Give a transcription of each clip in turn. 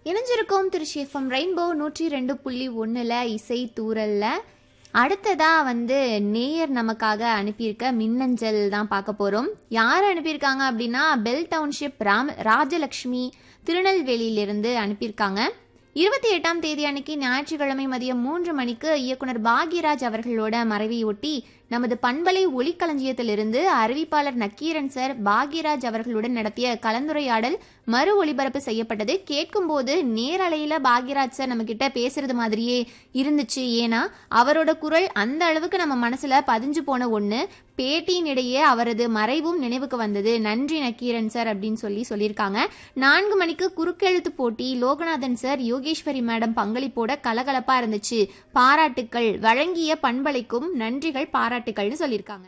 இணைஞ்சிருக்கோம் Trichy FM rainbow நூற்றி ரெண்டு புள்ளி ஒன்றில் இசை தூரல்ல அடுத்ததா வந்து நேயர் நமக்காக அனுப்பியிருக்க மின்னஞ்சல் தான் பார்க்க போகிறோம் யார் அனுப்பியிருக்காங்க அப்படின்னா பெல் டவுன்ஷிப் ராம ராஜலக்ஷ்மி திருநெல்வேலியிலிருந்து அனுப்பியிருக்காங்க இருபத்தி எட்டாம் தேதி அன்னைக்கு ஞாயிற்றுக்கிழமை மதியம் மூன்று மணிக்கு இயக்குனர் பாக்யராஜ் அவர்களோட மறைவையொட்டி நமது பண்பலை ஒளிக்களஞ்சியத்திலிருந்து அறிவிப்பாளர் நக்கீரன் சார் பாக்யராஜ் அவர்களுடன் நடத்திய கலந்துரையாடல் மறு ஒளிபரப்பு செய்யப்பட்டது கேட்கும்போது நேரலையில பாக்யராஜ் சார் நம்ம கிட்ட பேசுறது மாதிரியே இருந்துச்சு ஏன்னா அவரோட குரல் அந்த அளவுக்கு நம்ம மனசுல பதிஞ்சு போன ஒண்ணு பேட்டியின் இடையே அவரது மறைவும் நினைவுக்கு வந்தது நன்றி நக்கீரன் சார் அப்படின்னு சொல்லி சொல்லியிருக்காங்க நான்கு மணிக்கு குறுக்கெழுத்து போட்டி லோகநாதன் சார் யோகேஸ்வரி மேடம் பங்களிப்போட கலகலப்பா இருந்துச்சு பாராட்டுக்கள் வழங்கிய பண்பலைக்கும் நன்றிகள் பாராட்டுக்கள்னு சொல்லியிருக்காங்க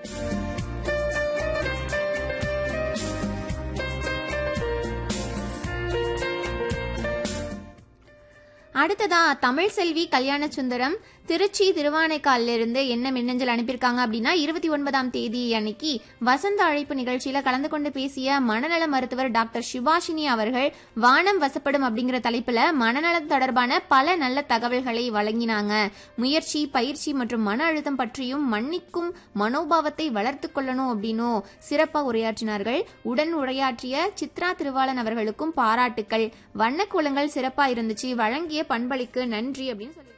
அடுத்ததா தமிழ் செல்வி கல்யாண சுந்தரம் திருச்சி திருவானைக்காலில் இருந்து என்ன மின்னஞ்சல் அனுப்பியிருக்காங்க அப்படின்னா இருபத்தி ஒன்பதாம் தேதி அன்னைக்கு வசந்த அழைப்பு நிகழ்ச்சியில கலந்து கொண்டு பேசிய மனநல மருத்துவர் டாக்டர் சிவாஷினி அவர்கள் வானம் வசப்படும் அப்படிங்கிற தலைப்புல மனநலம் தொடர்பான பல நல்ல தகவல்களை வழங்கினாங்க முயற்சி பயிற்சி மற்றும் மன அழுத்தம் பற்றியும் மன்னிக்கும் மனோபாவத்தை வளர்த்து கொள்ளணும் அப்படின்னும் சிறப்பா உரையாற்றினார்கள் உடன் உரையாற்றிய சித்ரா திருவாளன் அவர்களுக்கும் பாராட்டுக்கள் வண்ணக்கோலங்கள் சிறப்பா இருந்துச்சு வழங்கிய பண்பளிக்கு நன்றி அப்படின்னு சொல்லி